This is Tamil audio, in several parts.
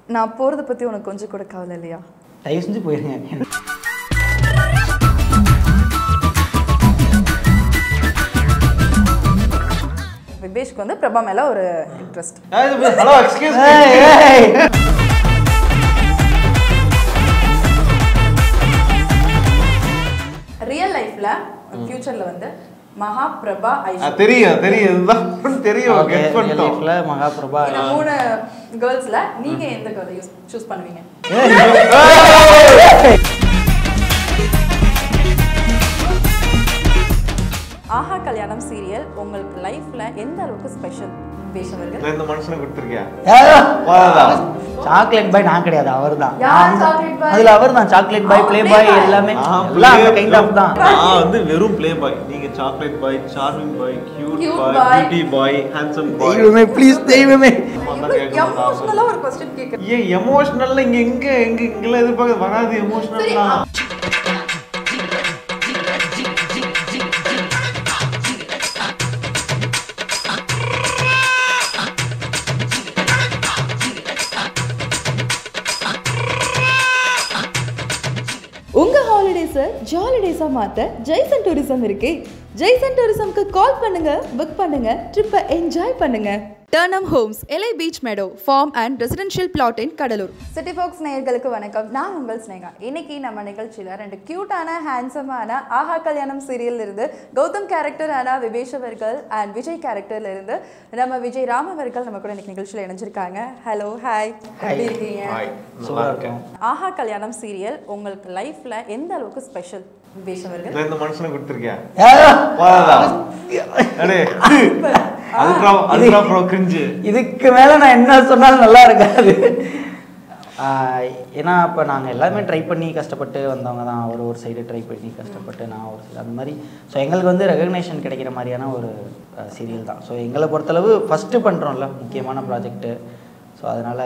நான் போகிறத பற்றி உனக்கு கொஞ்சம் கூட கவலை இல்லையா தயவு செஞ்சு போயிருங்க விபேஷ்க்கு வந்து பிரபா மேலே ஒரு இன்ட்ரெஸ்ட் ஹலோ எக்ஸ்கியூஸ் ஏய், ஏய். ரியல் லைஃப்பில் ஃப்யூச்சரில் வந்து மகா பிரபா ஐஸ்வர்யா தெரியும் தெரியும் இதுதான் தெரியும் Okay, கெட் real பண்ணிட்டோம் life ல மகாபிரபா இந்த மூணு கேர்ள்ஸில் நீங்கள் எந்த கேர்ளை யூஸ் சூஸ் பண்ணுவீங்க ஆஹா கல்யாணம் சீரியல் உங்களுக்கு லைஃப்ல எந்த அளவுக்கு ஸ்பெஷல் பேசவர்கள் நான் இந்த மனுஷனை கொடுத்துருக்கியா ஏய், வாதான் சாக்லேட் பாய் நான் கிடையாது அவர் தான் யார் chocolate boy? அதுல அவர் தான் சாக்லேட் பாய் அவர் ப்ளே play பாய் boy. எல்லாமே நான் எல்லாம் அந்த play- கைண்ட் ஆஃப் தான் நான் வந்து வெறும் ப்ளே பாய் நீங்க chocolate boy charming boy cute Cute boy boy. Beauty boy handsome boy தெய்வமே ப்ளீஸ் தெய்வமே எமோஷனலா ஒரு கொஸ்டின் கேட்குறேன் ஏன் எமோஷனல்ல இங்க எங்க எங்க இங்கெல்லாம் எதிர்பார்க்க வராது எமோஷனல்லாம் உங்க ஹாலிடேஸை ஜாலிடேஸா மாத்த ஜெய்சன் டூரிசம் இருக்கு ஜெய்சன் டூரிசம்க்கு கால் பண்ணுங்க புக் பண்ணுங்க ட்ரிப்பை என்ஜாய் பண்ணுங்க டர்னம் ஹோம்ஸ் எலை beach meadow farm and residential plot in Cuddalore city fox நேயர்களுக்கு வணக்கம் நான் உங்கள் ஸ்னேகா இன்னைக்கு நம்ம நிகழ்ச்சியில் ரெண்டு கியூட்டான ஹேண்ட்ஸமான ஆஹா கல்யாணம் சீரியல்ல இருந்து கௌதம் கேரக்டர் ஆன விவேஷ் அவர்கள் அண்ட் விஜய் கேரக்டர்ல இருந்து நம்ம விஜய் ராம் அவர்கள் நம்ம கூட இன்னைக்கு நிகழ்ச்சியில் இணைஞ்சிருக்காங்க ஹலோ ஹாய் எப்படி இருக்கீங்க ஹாய் நல்லா இருக்கேன் ஆஹா கல்யாணம் சீரியல் உங்களுக்கு லைஃப்ல எந்த அளவுக்கு ஸ்பெஷல் விவேஷ் அவர்கள் நான் இந்த மனுஷனை கொடுத்துருக்கியா ஏய், வாதான் அடே அல்ட்ரா அல்ட்ரா ப்ரோ கிரிஞ்சு இதுக்கு மேல நான் என்ன சொன்னாலும் நல்லா இருக்காது ஆஹ், ஏன்னா இப்போ நாங்கள் எல்லாமே ட்ரை பண்ணி கஷ்டப்பட்டு வந்தவங்க தான் அவர் ஒரு சைடு ட்ரை பண்ணி கஷ்டப்பட்டு நான் ஒரு சைடு அந்த மாதிரி ஸோ எங்களுக்கு வந்து ரெகக்னேஷன் கிடைக்கிற மாதிரியான ஒரு சீரியல் தான் ஸோ எங்களை பொறுத்தளவு ஃபஸ்ட்டு பண்ணுறோம்ல முக்கியமான ப்ராஜெக்ட்டு ஸோ அதனால்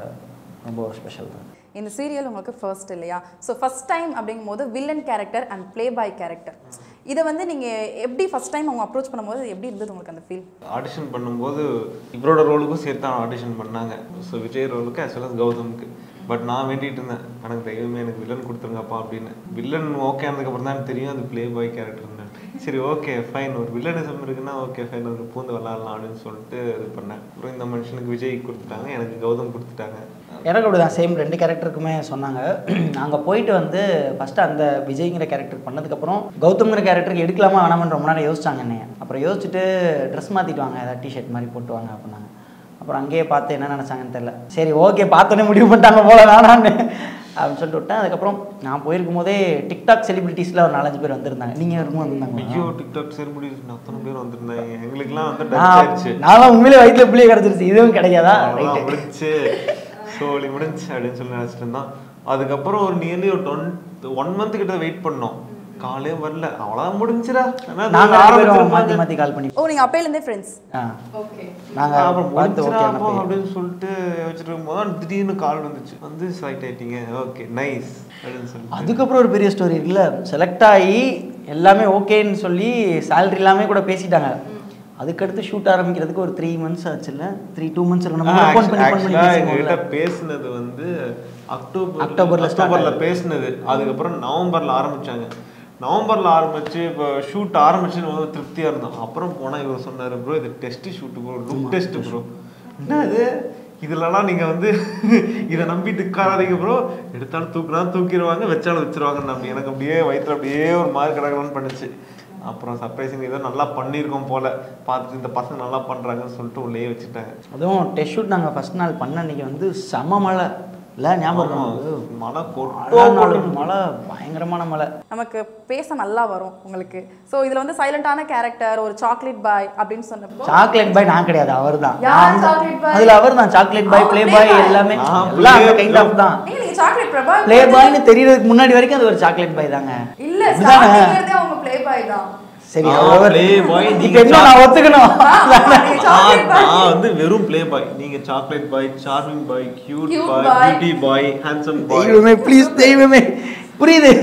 ரொம்ப ஸ்பெஷல் தான் இந்த சீரியல் உங்களுக்கு ஃபர்ஸ்ட் இல்லையா ஸோ ஃபர்ஸ்ட் டைம் அப்படிங்கும் போது villain character and play boy character இதை வந்து நீங்கள் எப்படி ஃபர்ஸ்ட் டைம் அவங்க அப்ரோச் பண்ணும்போது எப்படி இருந்தது உங்களுக்கு அந்த ஃபீல் ஆடிஷன் பண்ணும்போது இவரோட ரோலுக்கும் சேர்த்து தான் ஆடிஷன் பண்ணாங்க ஸோ விஜய் ரோலுக்கு as well as கௌதமுக்கு பட் நான் வேண்டிட்டு இருந்தேன் எனக்கு தெய்வமே எனக்கு வில்லன் கொடுத்துருங்கப்பா அப்படின்னு வில்லன் ஓகே ஆனதுக்கப்புறம் தான் எனக்கு தெரியும் அது ப்ளே பாய் கேரக்டர்னு சரி ஓகே ஃபைன் ஒரு வில்லனிசம் இருக்குன்னா ஓகே ஃபைன் ஒரு பூந்து விளாட்லாம் அப்படின்னு சொல்லிட்டு இது பண்ணேன் அப்புறம் இந்த மனுஷனுக்கு விஜய் கொடுத்துட்டாங்க எனக்கு கௌதம் கொடுத்துட்டாங்க எனக்கு அப்படி தான் சேம் ரெண்டு கேரக்டருக்குமே சொன்னாங்க நாங்கள் போயிட்டு வந்து ஃபஸ்ட்டு அந்த விஜய்ங்கிற கேரக்டர் பண்ணதுக்கப்புறம் கௌதம்ங்கிற கேரக்டருக்கு எடுக்கலாமா வேணாமான்னு ரொம்ப நேரம் யோசிச்சாங்க என்னைய அப்புறம் யோசிச்சுட்டு ட்ரெஸ் மாற்றிட்டு வாங்க ஏதாவது டிஷர்ட் மாதிரி போட்டு வாங்க அப்படின்னாங்க அப்புறம் அங்கேயே பார்த்து என்ன நினச்சாங்கன்னு தெரில சரி ஓகே பார்த்தோன்னே முடிவு பண்ணிட்டாங்க போல வேணான்னு அப்படின்னு சொல்லிட்டு விட்டேன் அதுக்கப்புறம் நான் போயிருக்கும் போதே டிக்டாக் செலிபிரிட்டிஸில் ஒரு நாலஞ்சு பேர் வந்திருந்தாங்க நீங்கள் இருக்கும்போது வந்திருந்தாங்க ஐயோ டிக்டாக் செலிபிரிட்டிஸ் அத்தனை பேர் வந்திருந்தாங்க எங்களுக்குலாம் வந்து டச் நான் ஆயிடுச்சு நான்லாம் உண்மையிலே வயிற்றுல பிள்ளைய கிடச்சிருச்சு இதுவும் கிடைக்காதா அவ்வளவுதான் ரைட்டு முடிஞ்சுச்சு சோழி முடிஞ்சுச்சு அப்படின்னு சொல்லி நினச்சிட்டு இருந்தான் அதுக்கப்புறம் ஒரு நியர்லி ஒரு டுவெண்ட் ஒன் மந்த் கிட்ட வெயிட் பண்ணோம் காலே வரல அவ்வளோதான் முடிஞ்சுடா ஆனா அது நாங்கள் ரெண்டு பேரும் ஆரம்பிச்சிருப்பாங்க. மாற்றி மாற்றி கால் பண்ணி ஓ நீங்கள் அப்பையிலேருந்தே ஃப்ரெண்ட்ஸ் ஆ ஓகே நாங்கள் அப்புறம் பார்த்து முடிஞ்சுடா ஓகே அப்போ அப்படின்னு சொல்லிட்டு வச்சுட்டு இருக்கும்போது திடீர்னு கால் வந்துச்சு வந்து செலக்ட் ஆயிட்டீங்க ஓகே நைஸ் அப்படின்னு சொல்லி அதுக்கப்புறம் ஒரு பெரிய ஸ்டோரி இருக்குல்ல செலக்ட் ஆகி எல்லாமே ஓகேன்னு சொல்லி சேலரி எல்லாமே கூட பேசிட்டாங்க அதுக்கடுத்து ஷூட் ஆரம்பிக்கிறதுக்கு ஒரு த்ரீ மந்த்ஸ் ஆச்சுல்ல த்ரீ டூ மந்த்ஸ் இருக்கு நம்ம ஃபோன் பண்ணி ஃபோன் பண்ணி ஆக்சுவலாக எங்ககிட்ட பேசுவோம்ல. பேசுனது வந்து அக்டோபர் அக்டோபர்ல start அக்டோபர்ல ஆகுது. பேசுனது அதுக்கப்புறம் நவம்பர்ல ஆரம்பிச்சாங்க நவம்பர்ல ஆரம்பிச்சு இப்போ ஷூட் ஆரம்பிச்சு நம்ம திருப்தியா இருந்தோம் அப்புறம் போனா இவர் சொன்னாரு ப்ரோ இது test shoot bro look test bro என்ன இது இதுலலாம் நீங்க வந்து இதை நம்பிட்டு உட்காராதீங்க ப்ரோ எடுத்தாலும் தூக்குனா தூக்கிடுவாங்க வச்சாலும் வச்சிருவாங்க நம்பி எனக்கு அப்படியே வயிற்றுல அப்படியே ஒரு மாதிரி கிடக்கணும்னு பண்ணுச்சு அப்புறம் சர்ப்ரைசிங் ஏதோ நல்லா பண்ணியிருக்கோம் போல பார்த்துட்டு இந்த பசங்க நல்லா பண்றாங்கன்னு சொல்லிட்டு உள்ளே வச்சுட்டாங்க அதுவும் டெஸ்ட் ஷூட் நாங்கள் ஃபர்ஸ்ட் நாள் பண்ண அன்னைக்கு வந்து செம மழை இல்லை ஞாபகம் ஆமா, இருக்கா உங்களுக்கு? மழை மழை நாள் கொட்டோ மழை பயங்கரமான மழை நமக்கு பேச நல்லா வரும் உங்களுக்கு ஸோ இதில் வந்து சைலண்டான கேரக்டர் ஒரு சாக்லேட் பாய் அப்படின்னு சொன்னப்போ சாக்லேட் பாய் நான் கிடையாது அவர் தான் யார் chocolate boy? அதில் அவர் தான் சாக்லேட் பாய் அவர் ப்ளே play பாய் boy. எல்லாமே நான் எல்லாம் அந்த play- கைண்ட் ஆஃப் தான் நீங்க நீங்க சாக்லேட் பிரபா ப்ளே பாய்னு தெரியறதுக்கு முன்னாடி வரைக்கும் அது ஒரு சாக்லேட் பாய் தாங்க இல்ல இதுதானே? ஸ்டார்டிங்ல இருந்தே அவங்க ப்ளே பாய் தான் சரி ஆ, அவர் play boy, இது நீங்க என்ன நான் ஒத்துக்கணும் நீங்க chocolate boy. நான் வந்து வெறும் ப்ளே பாய் நீங்க chocolate boy charming boy cute Cute boy boy. Beauty boy handsome boy தெய்வமே ப்ளீஸ் தெய்வமே புரியுது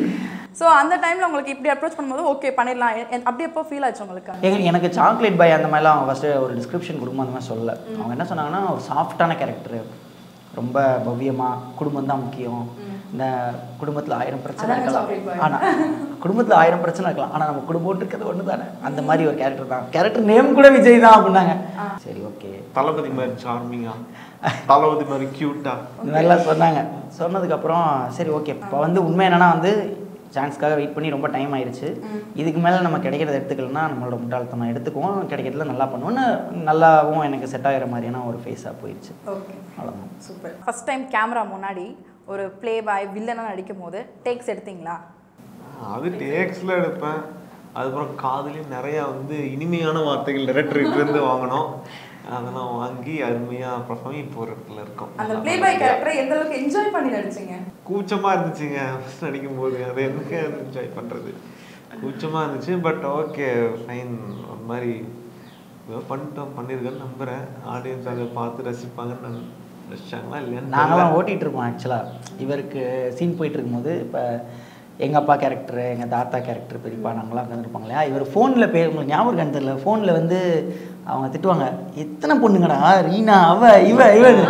ஸோ அந்த டைம்ல உங்களுக்கு இப்படி அப்ரோச் பண்ணும்போது ஓகே பண்ணிடலாம் எ- அப்படி எப்போ ஃபீல் ஆச்சு உங்களுக்கு எங்க எனக்கு சாக்லேட் பாய் அந்த மாதிரிலாம் அவங்க ஃபஸ்ட்டு ஒரு டிஸ்கிரிப்ஷன் கொடுக்கும் அந்த மாதிரி சொல்லல அவங்க என்ன சொன்னாங்கன்னா ஒரு சாஃப்டான கேரக்டர் ரொம்ப பவ்யமாக குடும்பம் தான் முக்கியம் இந்த குடும்பத்தில் ஆயிரம் பிரச்சனை அதாங்க chocolate boy. இருக்கலாம் ஆனால் குடும்பத்தில் ஆயிரம் பிரச்சனை இருக்கலாம் ஆனால் நம்ம குடும்பம் இருக்கிறது ஒன்று தானே அந்த மாதிரி ஒரு கேரக்டர் தான் கேரக்டர் நேம் கூட விஜய் தான் அப்படின்னாங்க சரி ஓகே தளபதி மாதிரி சார்மிங்கா தளபதி மாதிரி கியூட்டா இந்த மாதிரிலாம் சொன்னாங்க சொன்னதுக்கப்புறம் சரி ஓகே இப்போ வந்து உண்மை என்னன்னா வந்து சான்ஸ்க்காக வெயிட் பண்ணி ரொம்ப டைம் ஆயிடுச்சு இதுக்கு மேலே நம்ம கிடைக்கிறத எடுத்துக்கலன்னா நம்மளோட முட்டாள்தனம் எடுத்துக்குவோம் கிடைக்கிறதுல நல்லா பண்ணுவோன்னு நல்லாவும் எனக்கு செட் ஆகிற மாதிரியான ஒரு ஃபேஸாக போயிடுச்சு ஓகே அவ்வளோதான் சூப்பர் ஃபர்ஸ்ட் டைம் கேமரா முன்னாடி ஒரு ப்ளே பாய் வில்லனாக நடிக்கும் போது டேக்ஸ் எடுத்தீங்களா அது டேக்ஸ்ல எடுப்பேன் அதுக்கப்புறம் காதுலயும் நிறைய வந்து இனிமையான வார்த்தைகள் டேரக்டர்கிட்ட இருந்து வாங்கினோம் அதெல்லாம் வாங்கி அருமையா பர்ஃபார்ம் இப்போ ஒரு இடத்துல இருக்கோம் அந்த ப்ளே பாய் கேரக்டரை எந்த அளவுக்கு என்ஜாய் பண்ணி நடிச்சீங்க கூச்சமா இருந்துச்சுங்க first நடிக்கும் போது அதை எங்க என்ஜாய் பண்றது கூச்சமா இருந்துச்சு பட் ஓகே ஃபைன் ஒரு மாதிரி ஏதோ பண்ணிட்டோம் பண்ணியிருக்கேன்னு நம்புறேன் ஆடியன்ஸ் அதை பார்த்து ரசிப்பாங்கன்னு நான் ரசிச்சாங்களா இல்லையான்னு நாங்களாம் தெரியல. ஓட்டிகிட்டு இருப்போம் ஆக்சுவலாக இவருக்கு சீன் போயிட்டு இருக்கும்போது இப்போ எங்கள் அப்பா கேரக்டர் எங்கள் தாத்தா கேரக்டர் பெரியப்பா நாங்களாம் உட்காந்துருப்பாங்க இல்லையா இவர் ஃபோனில் பே உங்களுக்கு ஞாபகம் இருக்கான்னு தெரியல ஃபோனில் வந்து அவங்க திட்டுவாங்க எத்தனை பொண்ணுங்கடா ரீனா அவ இவ இவன்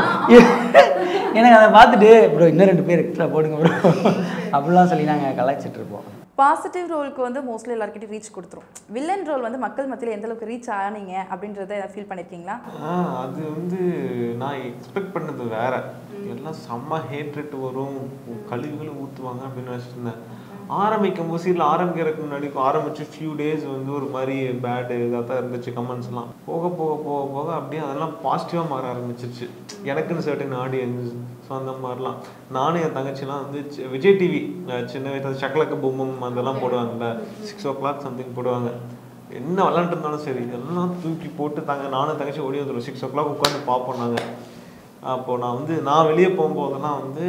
எனக்கு அதை பார்த்துட்டு ப்ரோ இன்னும் ரெண்டு பேர் எக்ஸ்ட்ரா போடுங்க ப்ரோ அப்படிலாம் சொல்லி நாங்கள் கலாய்ச்சிட்டு இருப்போம் பாசிட்டிவ் ரோலுக்கு வந்து மோஸ்ட்லி எல்லாருக்கிட்டையும் ரீச் கொடுத்துரும் வில்லன் ரோல் வந்து மக்கள் மத்தியில் எந்த அளவுக்கு ரீச் ஆனீங்க அப்படின்றத ஃபீல் பண்ணியிருக்கீங்களா ஆ அது வந்து நான் எக்ஸ்பெக்ட் பண்ணது வேற எல்லாம் செம்ம ஹேட்ரேட் வரும் கழிவுகளும் ஊற்றுவாங்க அப்படின்னு நினச்சிருந்தேன் ஆரம்பிக்கும் போது சீரில் ஆரம்பிக்கிறதுக்கு முன்னாடி ஆரம்பிச்சு ஃபியூ டேஸ் வந்து ஒரு மாதிரி பேடு இதாக தான் இருந்துச்சு கமெண்ட்ஸ்லாம் போக போக போக போக அப்படியே அதெல்லாம் பாசிட்டிவாக மாற ஆரம்பிச்சிருச்சு எனக்குன்னு சர்டன் ஆடியன்ஸ் ஸோ அந்த மாதிரிலாம் நானும் என் தங்கச்சிலாம் வந்து சி- விஜய் டிவி சின்ன வயசுல சக்கலக்க பொம்மை அதெல்லாம் போடுவாங்கல்ல சிக்ஸ் ஓ கிளாக் சம்திங் போடுவாங்க என்ன விளாண்டு இருந்தாலும் சரி எல்லாம் தூக்கி போட்டு தாங்க நானும் தங்கச்சி ஓடி வந்துடும் சிக்ஸ் ஓ கிளாக் உட்காந்து பார்ப்போம் நாங்கள் அப்போது நான் வந்து நான் வெளியே போகும்போதெல்லாம் வந்து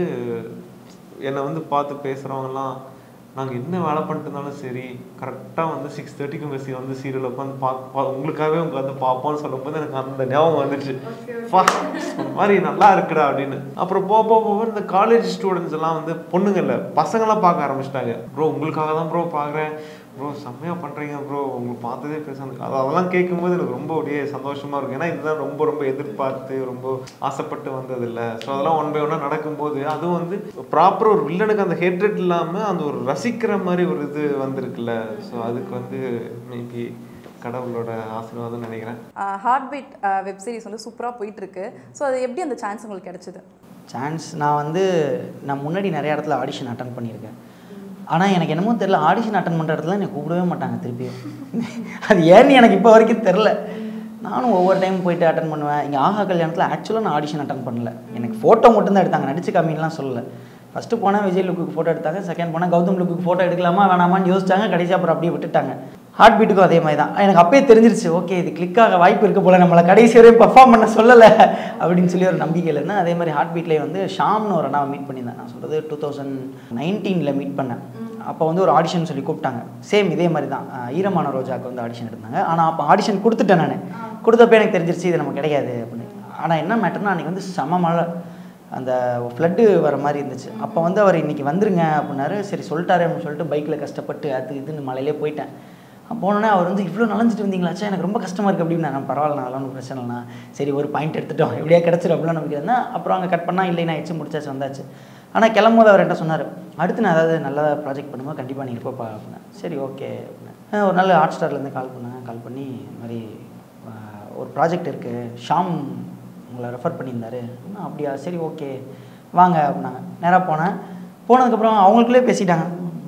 என்னை வந்து பார்த்து பேசுகிறவங்கலாம் நாங்கள் என்ன வேலை பண்ணிட்டு இருந்தாலும் சரி கரெக்டாக வந்து சிக்ஸ் தேர்ட்டிக்கு உங்கள் சீ வந்து சீரியல் உட்காந்து பா பா- உங்களுக்காகவே உட்காந்து பார்ப்போம்னு சொல்லும்போது எனக்கு அந்த ஞாபகம் வந்துச்சு பா, ஒரு மாதிரி நல்லா இருக்குடா அப்படின்னு அப்புறம் போக போக போக இந்த காலேஜ் ஸ்டூடெண்ட்ஸ் எல்லாம் வந்து பொண்ணுங்க இல்ல பசங்களாம் பார்க்க ஆரம்பிச்சிட்டாங்க ப்ரோ உங்களுக்காக தான் ப்ரோ பார்க்குறேன் ப்ரோ செம்மையா பண்றீங்க ப்ரோ உங்களுக்கு பார்த்ததே பேச அது அதெல்லாம் கேட்கும்போது எனக்கு ரொம்ப அப்படியே சந்தோஷமா இருக்கும் ஏன்னா இதுதான் ரொம்ப ரொம்ப எதிர்பார்த்து ரொம்ப ஆசைப்பட்டு வந்தது இல்லை ஸோ அதெல்லாம் ஒன் பை ஒன்னாக நடக்கும்போது அதுவும் வந்து ப்ராப்பர் ஒரு வில்லனுக்கு அந்த ஹேட்ரேட் இல்லாமல் அந்த ஒரு ரசிக்கிற மாதிரி ஒரு இது வந்திருக்குல்ல ஸோ அதுக்கு வந்து மேபி கடவுளோட ஆசீர்வாதம் நினைக்கிறேன் ஹார்ட் பீட் வெப் சீரிஸ் வந்து சூப்பராக போயிட்டு இருக்கு ஸோ அது எப்படி அந்த சான்ஸ் உங்களுக்கு கிடைச்சது சான்ஸ் நான் வந்து நான் முன்னாடி நிறைய இடத்துல ஆடிஷன் அட்டன் பண்ணியிருக்கேன் ஆனால் எனக்கு என்னமோ தெரியல ஆடிஷன் அட்டன் பண்ணுற இடத்துல என்னை கூப்பிடவே மாட்டாங்க திருப்பியும் அது ஏன்னு எனக்கு இப்போ வரைக்கும் தெரில நானும் ஒவ்வொரு டைம் போயிட்டு அட்டன் பண்ணுவேன் இங்கே ஆஹா கல்யாணத்தில் ஆக்சுவலாக நான் ஆடிஷன் அட்டன் பண்ணல எனக்கு ஃபோட்டோ மட்டும்தான் எடுத்தாங்க நடிச்சு காமின்லாம் சொல்லல ஃபஸ்ட்டு போனால் விஜய் லுக்குக்கு ஃபோட்டோ எடுத்தாங்க செகண்ட் போனால் கௌதம் லுக்குக்கு ஃபோட்டோ எடுக்கலாமா வேணாமான்னு யோசிச்சாங்க கடைசி அப்புறம் அப்படியே விட்டுட்டாங்க ஹார்ட் பீட்டுக்கும் அதே மாதிரி தான் எனக்கு அப்பயே தெரிஞ்சிருச்சு ஓகே இது கிளிக் ஆக வாய்ப்பு இருக்க போல நம்மளை கடைசி வரையும் பர்ஃபார்ம் பண்ண சொல்லலை அப்படின்னு சொல்லி ஒரு நம்பிக்கையில் இருந்தேன் அதே மாதிரி ஹார்ட் பீட்லேயே வந்து ஷாம்னு ஒரு அண்ணாவை மீட் பண்ணியிருந்தேன் நான் சொல்கிறது டூ தௌசண்ட் நைன்டீனில் மீட் பண்ணேன் அப்போ வந்து ஒரு ஆடிஷன் சொல்லி கூப்பிட்டாங்க சேம் இதே மாதிரி தான் அஹ் ஈரமான ரோஜாவுக்கு வந்து ஆடிஷன் எடுத்தாங்க ஆனால் அப்போ ஆடிஷன் கொடுத்துட்டேன் நான் கொடுத்தப்ப எனக்கு தெரிஞ்சிருச்சு இது நம்ம கிடையாது அப்படின்னு ஆனால் என்ன மேட்டர்னா அன்றைக்கி வந்து செம மழை அந்த ஃப்ளட்டு வர மாதிரி இருந்துச்சு அப்போ வந்து அவர் இன்னைக்கு வந்துருங்க அப்படின்னாரு சரி சொல்லிட்டாரு அப்படின்னு சொல்லிட்டு பைக்கில் கஷ்டப்பட்டு அது இதுன்னு மலையிலே போயிட்டேன் போனோடனே அவர் வந்து இவ்வளோ நனைஞ்சிட்டு வந்தீங்களாச்சா எனக்கு ரொம்ப கஷ்டமாக இருக்குது அப்படின்னு நான் பரவாயில்ல அதெல்லாம் ஒன்றும் பிரச்சனை இல்லைண்ணா சரி ஒரு பாயிண்ட் எடுத்துட்டோம் எப்படியா கிடச்சிரும் அப்படிலாம் நம்பிக்கை இருந்தேன் அப்புறம் அங்கே கட் பண்ணால் இல்லை நான் எச்சு முடிச்சாச்சு வந்தாச்சு ஆனால் கிளம்பும்போது அவர் என்கிட்ட சொன்னார் அடுத்து நான் ஏதாவது நல்ல ப்ராஜெக்ட் பண்ணும்போது கண்டிப்பாக நீ இருப்பப்பா அப்படின்னா சரி ஓகே அப்படின்னா "ஆ, ஒரு நாள் ஹாட் ஸ்டார்லேருந்து கால் பண்ணேன் கால் பண்ணி இந்த மாதிரி ஆ, ஒரு ப்ராஜெக்ட் இருக்குது ஷாம் உங்களை ரெஃபர் பண்ணியிருந்தாரு "ஆ, அப்படியா சரி ஓகே வாங்க அப்படின்னாங்க நேராக போனேன் போனதுக்கப்புறம் அவங்களுக்குள்ளே பேசிட்டாங்க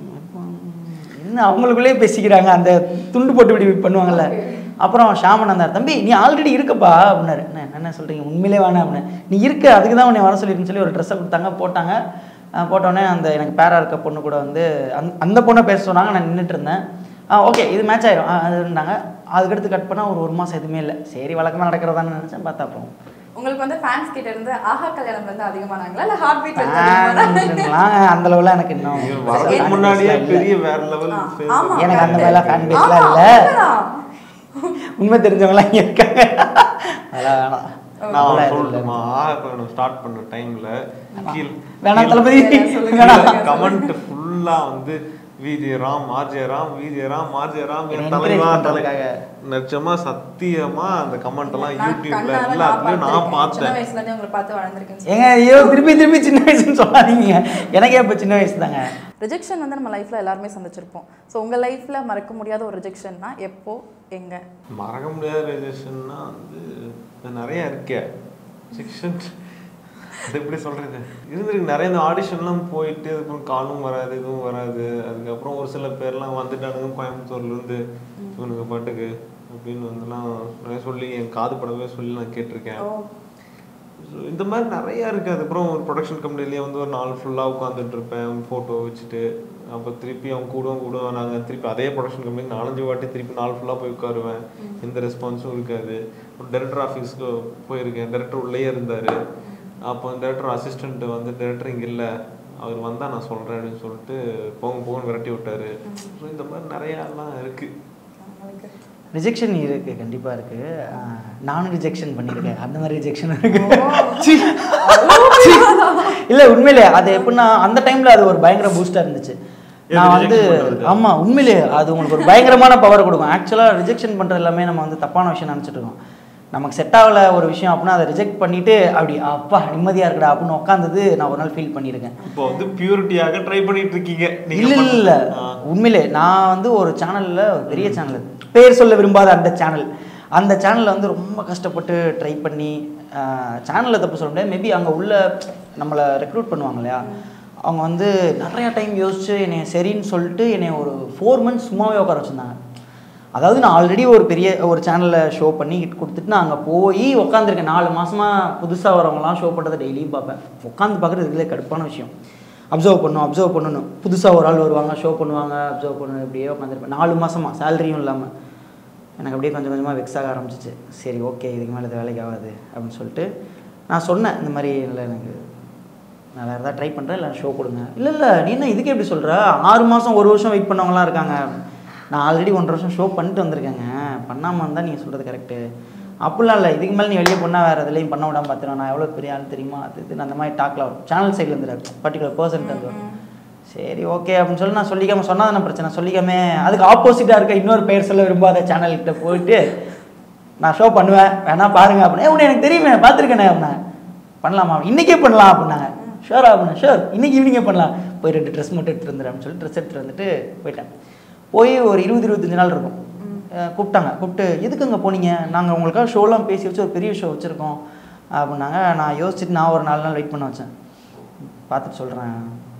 என்ன அவங்களுக்குள்ளே பேசிக்கிறாங்க அந்த துண்டு போட்டு இப்படி பண்ணுவாங்கல்ல அப்புறம் ஷாமன் வந்தார் தம்பி நீ ஆல்ரெடி இருக்கப்பா அப்படின்னாரு என்ன என்ன சொல்கிறீங்க உண்மையிலே வேணாம் அப்படின்னு நீ இருக்க அதுக்கு தான் உன்னை வர சொல்லிருக்குன்னு சொல்லி ஒரு ட்ரெஸ்ஸை கொடுத்தாங்க போட்டாங்க அஹ் போட்டோடனே அந்த எனக்கு பேரா இருக்க பொண்ணு கூட வந்து அந் அந்த பொண்ணை பேச சொன்னாங்க நான் நின்றுட்டு இருந்தேன் ஆ ஓகே இது மேட்ச் ஆயிரும் ஆ, அதுன்னாங்க அதுக்கடுத்து கட் பண்ணால் ஒரு ஒரு மாதம் எதுவுமே இல்லை சரி வழக்கமாக நடக்கிறதான்னு நினச்சேன் பார்த்தா அப்புறம் உங்களுக்கு வந்து ஃபேன்ஸ் கிட்ட இருந்து ஆஹா கல்யாணம் வந்து அதிகமானாங்களா இல்லை ஹார்ட் பீட் வந்து அதிகமானாங்களா? ஃபேன்ஸ்லாம் அந்த அளவுலாம் எனக்கு இன்னும் இவர் வரதுக்கு fan முன்னாடியே base லாம் இல்ல. பெரிய வேற லெவல் ஆமா. எனக்கு அந்த மாதிரிலாம் ஃபேன் ஆமா, பேஸ்லாம் இல்லை உண்மைதான். உண்மை தெரிஞ்சவங்களாம் இங்கே இருக்காங்க அதெல்லாம் வேணாம் நான் அதெல்லாம் எதுவும் சொல்லணுமா ஆகணும் ஸ்டார்ட் பண்ண டைம்ல கீழ் வேணாம் தளபதி சொல்லுங்க. வேணாம் கமெண்ட் ஃபுல்லா வந்து VJ Ram RJ Ram VJ Ram RJ Ram என் என்னை தலைவா encourage தலை பண்றதுக்காக. நிஜமா சத்தியமா அந்த கமெண்ட் எல்லாம் நான் யூடியூப்ல கண்ணால நான் எல்லாத்துலயும் நான் பார்த்திருக்கேன். சின்ன பார்த்தேன் வயசுல இருந்தே உங்களை பார்த்து வளர்ந்துருக்கேன் ஏங்க ஐயோ திருப்பி திருப்பி சின்ன வயசுன்னு சொல்லாதீங்க எனக்கே இப்போ சின்ன வயசு தாங்க ரிஜெக்ஷன் வந்து நம்ம லைஃப்ல எல்லாருமே சந்திச்சிருப்போம் ஸோ உங்க லைஃப்ல மறக்க முடியாத ஒரு ரிஜெக்ஷன்னா எப்போ எங்க மறக்க முடியாத ரிலேஷன்னா வந்து இது நிறைய இருக்கே செக்ஷன் அது எப்படி சொல்றது இருந்திருக்கு நிறைய இந்த ஆடிஷன்லாம் போயிட்டு அதுக்கப்புறம் காலும் வராது இதுவும் வராது அதுக்கப்புறம் ஒரு சில பேர்லாம் வந்துட்டானுங்க கோயம்புத்தூர்ல இருந்து இவனுக்கு பாட்டுக்கு அப்படின்னு வந்துலாம் நிறைய சொல்லி என் காது படவே சொல்லி நான் கேட்டிருக்கேன் ஓ So, இந்த மாதிரி நிறைய இருக்குது அதுக்கப்புறம் ஒரு ப்ரொடக்ஷன் கம்பெனிலேயே வந்து ஒரு நாள் ஃபுல்லாக உட்காந்துட்டு இருப்பேன் ஃபோட்டோ வச்சுட்டு அப்போ திருப்பி அவன் கூடவும் கூட நாங்கள் திருப்பி அதே ப்ரொடக்ஷன் கம்பெனி நாலஞ்சு வாட்டி திருப்பி நாள் ஃபுல்லாக போய் உட்காருவேன் எந்த ரெஸ்பான்ஸும் இருக்காது ஒரு டேரக்டர் ஆஃபீஸ்க்கு போயிருக்கேன் டேரக்டர் உள்ளே இருந்தார் அப்போ டேரக்டர் அசிஸ்டண்ட் வந்து டேரக்டர் இங்கே இல்லை அவர் வந்தால் நான் சொல்கிறேன் அப்படின்னு சொல்லிட்டு போங்க போங்கன்னு விரட்டி விட்டாரு ஸோ இந்த மாதிரி நிறையாலாம் இருக்குது உங்களுக்கு ரிஜெக்ஷன் இருக்கு கண்டிப்பா இருக்கு ஆஹ் நானும் ரிஜெக்ஷன் பண்ணியிருக்கேன் அந்த மாதிரி ரிஜெக்ஷன் இருக்கு இல்ல உண்மையிலே அது எப்படின்னா அந்த டைம்ல அது ஒரு பயங்கர பூஸ்டா இருந்துச்சு நான் வந்து rejection பண்றது? ஆமா உண்மையிலே அது உங்களுக்கு ஒரு பயங்கரமான பவர் கொடுக்கும் ஆக்சுவலா ரிஜெக்ஷன் பண்றது எல்லாமே நம்ம வந்து தப்பான விஷயம் நினைச்சிட்டு இருக்கோம் நமக்கு செட் ஆகல ஒரு விஷயம் அப்படின்னா அதை ரிஜெக்ட் பண்ணிட்டு அப்படி அப்பா நிம்மதியா இருக்குடா அப்படின்னு உட்காந்தது நான் ஒரு நாள் ஃபீல் பண்ணியிருக்கேன் இப்போ வந்து பியூரிட்டியாக ட்ரை பண்ணிட்டு இருக்கீங்க நீங்க இல்ல பண்ண- இல்ல ஆ. உண்மையிலே நான் வந்து ஒரு சேனல்ல ஒரு பெரிய சேனல் பேர் சொல்ல விரும்பாத அந்த சேனல் அந்த சேனல்ல வந்து ரொம்ப கஷ்டப்பட்டு ட்ரை பண்ணி சேனலில் தப்பு சொல்ல முடியாது மேபி அங்கே உள்ள நம்மளை ரெக்ரூட் பண்ணுவாங்க இல்லையா அவங்க வந்து நிறைய டைம் யோசிச்சு என்னை சரின்னு சொல்லிட்டு என்னை ஒரு ஃபோர் மந்த்ஸ் சும்மாவே உட்கார வச்சுருந்தாங்க அதாவது நான் ஆல்ரெடி ஒரு பெரிய ஒரு சேனலில் ஷோ பண்ணி கொடுத்துட்டு நான் அங்கே போய் உட்காந்துருக்கேன் நாலு மாசமா புதுசாக வரவங்கலாம் ஷோ பண்ணுறதை டெய்லியும் பார்ப்பேன் உட்காந்து பார்க்குறது இதுல கடுப்பான விஷயம் அப்சர்வ் பண்ணணும் அப்சர்வ் பண்ணணும் புதுசாக ஒரு ஆள் வருவாங்க ஷோ பண்ணுவாங்க அப்சர்வ் பண்ணணும் இப்படியே உட்காந்துருப்பேன் நாலு மாசமா சேலரியும் இல்லாமல் எனக்கு அப்படியே கொஞ்சம் கொஞ்சமாக வெக்ஸ் ஆக ஆரம்பிச்சிச்சு சரி ஓகே இதுக்கு மேலே இது வேலைக்கு ஆகாது அப்படின்னு சொல்லிட்டு நான் சொன்னேன் இந்த மாதிரி இல்லை எனக்கு நான் வேறு ஏதாவது ட்ரை பண்ணுறேன் இல்லை ஷோ கொடுங்க இல்லை இல்லை நீ என்ன இதுக்கு எப்படி சொல்கிற ஆறு மாதம் ஒரு வருஷம் வெயிட் பண்ணவங்களாம் இருக்காங்க நான் ஆல்ரெடி ஒன்றரை வருஷம் ஷோ பண்ணிட்டு வந்திருக்கேங்க பண்ணாமல் இருந்தால் நீங்கள் சொல்கிறது கரெக்டு அப்படிலாம் இல்லை இதுக்கு மேலே நீ வெளியே பண்ணால் வேறு எதுலையும் பண்ண விடாம பார்த்துருவேன் நான் எவ்வளோ பெரிய ஆள் தெரியுமா அது இதுன்னு அந்த மாதிரி டாக்ல வரும் சேனல் சைடில் இருந்து பர்டிகுலர் பர்சன்ட் அது வரும் சரி ஓகே அப்படின்னு சொல்லி நான் சொல்லிக்காம சொன்னா தானே பிரச்சனை சொல்லிக்காம அதுக்கு ஆப்போசிட்டாக இருக்க இன்னொரு பெயர் சொல்ல விரும்பாத சேனல்கிட்ட போயிட்டு நான் ஷோ பண்ணுவேன் வேணா பாருங்க அப்படின்னு உடனே எனக்கு தெரியுமே பார்த்துருக்கேனே அப்படின்னா பண்ணலாமா இன்னைக்கே பண்ணலாம் அப்படின்னாங்க ஷோரா அப்படின்னா ஷோர் இன்னைக்கு ஈவினிங்கே பண்ணலாம் போய் ரெண்டு ட்ரெஸ் மட்டும் எடுத்துட்டு வந்துடுறேன் அப்படின்னு சொல்லி ட்ரெஸ் எடுத்துட்டு வந்துட்டு போயிட்டேன் போய் ஒரு இருபது இருபத்தஞ்சு நாள் இருக்கும் அஹ் கூப்பிட்டாங்க கூப்பிட்டு எதுக்கு அங்கே போனீங்க நாங்கள் உங்களுக்காக ஷோலாம் பேசி வச்சு ஒரு பெரிய ஷோ வச்சுருக்கோம் அப்படின்னாங்க நான் யோசிச்சுட்டு நான் ஒரு நாலு நாள் வெயிட் பண்ண வச்சேன் பார்த்துட்டு சொல்கிறேன்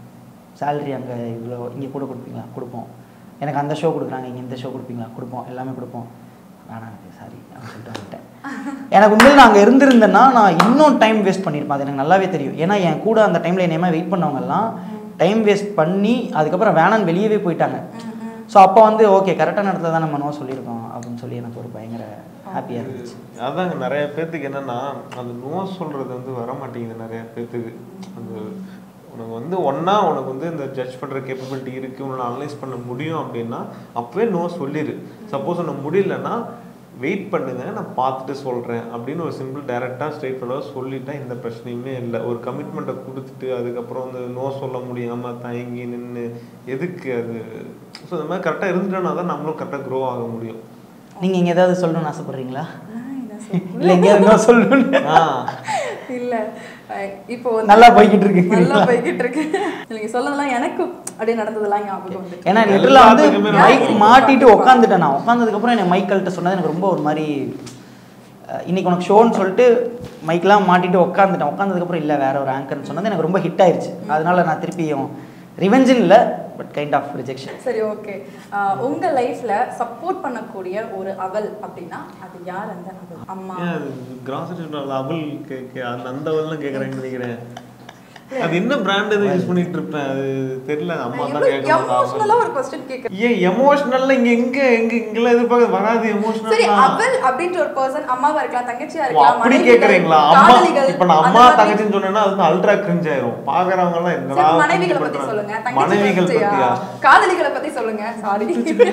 சேலரி அங்கே இவ்வளோ இங்கே கூட கொடுப்பீங்களா கொடுப்போம் எனக்கு அந்த ஷோ கொடுக்குறாங்க இங்கே இந்த ஷோ கொடுப்பீங்களா கொடுப்போம் எல்லாமே கொடுப்போம் வேணாம் எனக்கு சாரி அப்படின்னு சொல்லிட்டு வந்துட்டேன் எனக்கு உண்மையில் நான் அங்கே இருந்திருந்தேன்னா நான் இன்னும் டைம் வேஸ்ட் பண்ணியிருப்பேன் அது எனக்கு நல்லாவே தெரியும் ஏன்னா என் கூட அந்த டைமில் என்னையமா வெயிட் பண்ணவங்கெல்லாம் டைம் வேஸ்ட் பண்ணி அதுக்கப்புறம் வேணான்னு வெளியவே போயிட்டாங்க ஸோ அப்போ வந்து ஓகே கரெக்டான இடத்துல தான் நம்ம நோ சொல்லியிருக்கோம் அப்படின்னு சொல்லி எனக்கு ஒரு பயங்கர ஹாப்பியாக இருந்துச்சு அதாங்க நிறைய பேர்த்துக்கு என்னன்னா அந்த நோ சொல்றது வந்து வர மாட்டேங்குது நிறைய பேர்த்துக்கு அந்த உனக்கு வந்து ஒண்ணா உனக்கு வந்து இந்த ஜட்ஜ் பண்ற கேப்பபிலிட்டி இருக்கு உன்னை அனலைஸ் பண்ண முடியும் அப்படின்னா அப்பவே நோ சொல்லிடு சப்போஸ் உனக்கு முடியலன்னா வெயிட் பண்ணுங்க நான் பார்த்துட்டு சொல்றேன் அப்படின்னு ஒரு சிம்பிள் டைரக்டா ஸ்ட்ரெயிட் ஃபார்வர்டாக சொல்லிட்டா எந்த பிரச்சனையுமே இல்லை ஒரு கமிட்மெண்ட்டை கொடுத்துட்டு அதுக்கப்புறம் வந்து நோ சொல்ல முடியாம தயங்கி நின்று எதுக்கு அது ஸோ இந்த மாதிரி கரெக்டாக இருந்துட்டோம்னா தான் நம்மளும் கரெக்டாக க்ரோ ஆக முடியும் நீங்கள் இங்கே ஏதாவது சொல்லணும்னு ஆசைப்பட்றீங்களா நான் என்ன சொல்றது? இல்லை எங்கேயாவது நோ சொல்லணும்னு ஆ இல்ல அஹ் இப்போ வந்து நல்லா போய்கிட்டு இருக்கு நல்லா போய்கிட்டு இருக்கு நீங்க சொல்லதெல்லாம் எனக்கு அப்படியே நடந்ததெல்லாம் ஞாபகம் வந்து ஏன்னா லிட்டரில் வந்து எல்லாத்துக்குமே மைக் நான் மாட்டிட்டு கண்டிப்பா. உட்காந்துட்டேன் நான் உட்காந்ததுக்கப்புறம் என்னை மைக் கழட்ட சொன்னது எனக்கு ரொம்ப ஒரு மாதிரி அஹ், இன்னைக்கு உனக்கு ஷோன்னு சொல்லிட்டு மைக்லாம் மாட்டிட்டு உட்காந்துட்டேன் உட்காந்ததுக்கப்புறம் இல்லை வேற ஒரு ஆங்கர்னு சொன்னது எனக்கு ரொம்ப ஹிட் ஆயிருச்சு அதனால நான் திருப்பியும் ரிவெஞ்சின் இல்லை பட் கைண்ட் ஆஃப் ரிஜெக்ஷன் சரி ஓகே உங்க லைஃப்ல சப்போர்ட் பண்ணக்கூடிய ஒரு அவல் அப்படின்னா அது யார் அந்த அவல் அம்மா கிராசரி அவல் கேட்க அந்த அந்த அவல்லாம் கேட்குறேன்னு நினைக்கிறேன் அது என்ன பிராண்ட் எதுவும் யூஸ் பண்ணிட்டு இருப்பேன் அது தெரியல அம்மா தான் கேட்க எமோஷனலா ஒரு கொஸ்டின் கேக்குறேன் ஏன் எமோஷனல்ல இங்க எங்க எங்க இங்கெல்லாம் எதிர்பார்க்க வராது சரி எமோஷனல் அவள் அப்படின்ற ஒரு பர்சன் அம்மாவா இருக்கலாம் தங்கச்சியா ஓ, இருக்கலாம் அப்படி மனைவிகள், கேக்குறீங்களா அம்மா காதலிகள், இப்ப நான் அந்த அம்மா மாதிரி. தங்கச்சின்னு சொன்னேன்னா அது வந்து அல்ட்ரா கிரிஞ்ச் ஆயிரும் பாக்குறவங்க எல்லாம் என்னடா சரி, மனைவிகளை cringe பத்தி பண்றாங்க. சொல்லுங்க தங்கச்சி மனைவிகள் பத்தியா? பத்தியா காதலிகளை பத்தி சொல்லுங்க சாரி